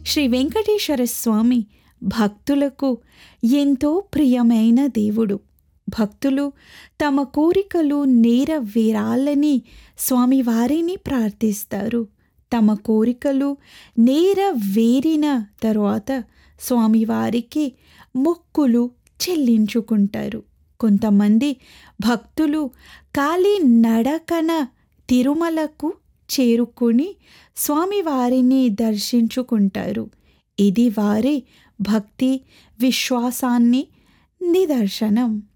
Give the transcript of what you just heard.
శ్రీ వెంకటేశ్వర స్వామి భక్తులకు ఎంతో ప్రియమైన దేవుడు భక్తులు తమ కోరికలు నెరవేరాలని స్వామివారిని ప్రార్థిస్తారు తమ కోరికలు నెరవేరిన తరువాత స్వామివారికి మొక్కులు చెల్లించుకుంటారు కొంతమంది భక్తులు కాలి నడకన తిరుమలకు చేరుకుని స్వామివారిని దర్శించుకుంటారు ఇది వారి భక్తి విశ్వాసాన్ని నిదర్శనం